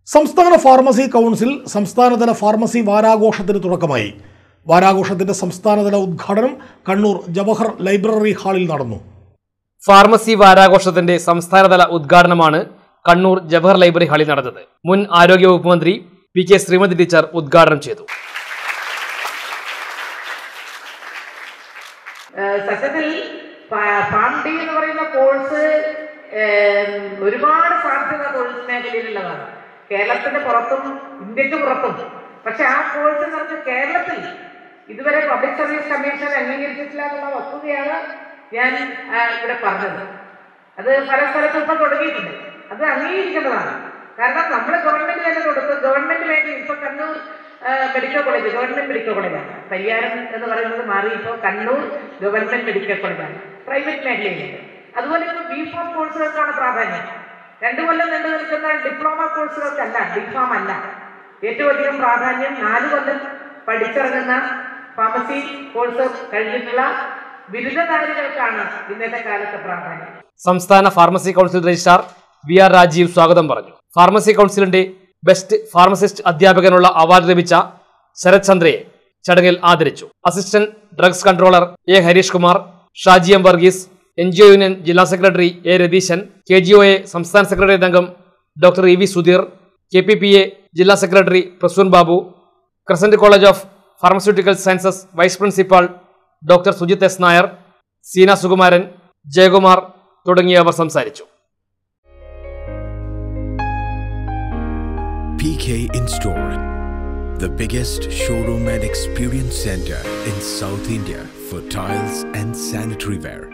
സംസ്ഥാന pharmacy council സംസ്ഥാനതല pharmacy വാരാഘോഷത്തിന് തുടക്കമായി വാരാഘോഷത്തിന്റെ സംസ്ഥാനതല ഉദ്ഘാടനം കണ്ണൂർ ജവഹർ ലൈബ്രറി ഹാളിൽ നടന്നു ഫാർമസി വാരാഘോഷത്തിന്റെ സംസ്ഥാനതല ഉദ്ഘാടനമാണ് കണ്ണൂർ ജവഹർ ലൈബ്രറി ഹാളിൽ നടന്നത് മുൻ ആരോഗ്യവകുപ്പ് മന്ത്രി പി കെ ശ്രീമതി ടീച്ചർ ഉദ്ഘാടനം ചെയ്തു ഏഹ് സത്യത്തിൽ ഫാ- ഫാം ഡി എന്ന് പറയുന്ന കോഴ്സ് ഏഹ് ഒരുപാട് സാധ്യത തൊഴിൽ മേഖലയിലുള്ളതാണ് കേരളത്തിന്റെ പുറത്തും ഇന്ത്യക്ക് പുറത്തും പക്ഷെ ആ കോഴ്സ് നമുക്ക് കേരളത്തിൽ ഇതുവരെ പബ്ലിക് സർവീസ് കമ്മീഷൻ അംഗീകരിച്ചിട്ടില്ല എന്നുള്ള വസ്തുതയാണ് ഞാൻ ആ, ഇവിടെ പറഞ്ഞത് അത് പല സ്ഥലത്തും ഇപ്പൊ തുടങ്ങിയിട്ടുണ്ട് അത് അംഗീകരിക്കേണ്ടതാണ് കാരണം നമ്മുടെ ഗവൺമെന്റ് തന്നെ കൊടുത്തു ഗവൺമെന്റ് വേണ്ടി ഇപ്പൊ കണ്ണൂർ ആ, മെഡിക്കൽ കോളേജ് ഗവൺമെന്റ് മെഡിക്കൽ കോളേജാണ് പരിയാരം എന്ന് പറയുന്നത് മാറി ഇപ്പോൾ കണ്ണൂർ ഗവൺമെന്റ് മെഡിക്കൽ കോളേജാണ് പ്രൈവറ്റ് മേഖലയിലുണ്ട് അതുപോലെ ഇപ്പോൾ ബി ഫാം കോഴ്സുകൾക്കാണ് പ്രാധാന്യം രണ്ടു കൊല്ലം നീണ്ടു നിൽക്കുന്ന ഡിപ്ലോമ കോഴ്സുകൾക്കല്ല ഡിഫാം അല്ല ഏറ്റവും അധികം പ്രാധാന്യം നാല് കൊല്ലം പഠിച്ചിറങ്ങുന്ന ഫാർമസി കോഴ്സ് കഴിഞ്ഞിട്ടുള്ള ബിരുദധാരികൾക്കാണ് ഇന്നത്തെ കാലത്ത് പ്രാധാന്യം സംസ്ഥാന pharmacy council registrar V R Rajeev സ്വാഗതം പറഞ്ഞു ഫാർമസി കൗൺസിലിന്റെ ബെസ്റ്റ് ഫാർമസിസ്റ്റ് അധ്യാപകനുള്ള അവാർഡ് ലഭിച്ച ശരത് ചന്ദ്രയെ ചടങ്ങിൽ ആദരിച്ചു assistant drugs controller A Harish Kumar Shaji M Varghese N G O union ജില്ലാ secretary A Ratheesan K G O A സംസ്ഥാന സെക്രട്ടേറിയറ്റ് അംഗം doctor E V Sudheer K P P A ജില്ലാ secretary Prasoon Babu Crescent college of pharmaceutical sciences vice principal doctor Sujith S Nair Seena Sukumaran Jayakumar തുടങ്ങിയവർ സംസാരിച്ചു PK in Store, the biggest showroom and experience center in South India for tiles and sanitary ware.